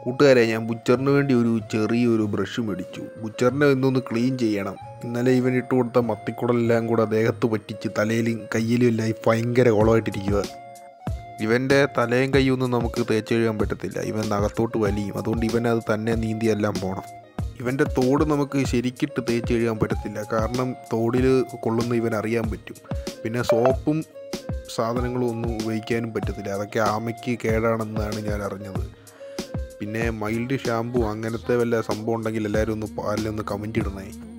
കൂട്ടുകാരെ ഞാൻ ബുച്ചറിന് വേണ്ടി ഒരു ചെറിയൊരു ബ്രഷ് മേടിച്ചു ബുച്ചറിനെ ഇന്നൊന്ന് ക്ലീൻ ചെയ്യണം ഇന്നലെ ഇവൻ ഇട്ട് കൊടുത്ത മത്തിക്കുടലെല്ലാം കൂടെ ദേഹത്ത് പറ്റിച്ച് തലയിലും കയ്യിലും എല്ലാം ഭയങ്കര കുളമായിട്ടിരിക്കുക ഇവൻ്റെ തലയും കൈയൊന്നും നമുക്ക് തേച്ച് കഴുകാൻ പറ്റത്തില്ല ഇവൻ അകത്തോട്ട് വലിയും അതുകൊണ്ട് ഇവൻ അത് തന്നെ നീന്തിയെല്ലാം പോകണം ഇവൻ്റെ തോട് നമുക്ക് ശരിക്കിട്ട് തേച്ച് കഴുകാൻ പറ്റത്തില്ല കാരണം തോടിൽ കൊള്ളുന്ന ഇവൻ അറിയാൻ പറ്റും പിന്നെ സോപ്പും സാധനങ്ങളും ഒന്നും ഉപയോഗിക്കാനും പറ്റത്തില്ല അതൊക്കെ ആമയ്ക്ക് കേടാണെന്നാണ് ഞാൻ അറിഞ്ഞത് പിന്നെ മൈൽഡ് ഷാമ്പു അങ്ങനത്തെ വല്ല സംഭവം ഉണ്ടെങ്കിൽ എല്ലാവരും ഒന്ന് പാലിലൊന്ന് കമൻറ്റ് ഇടണേ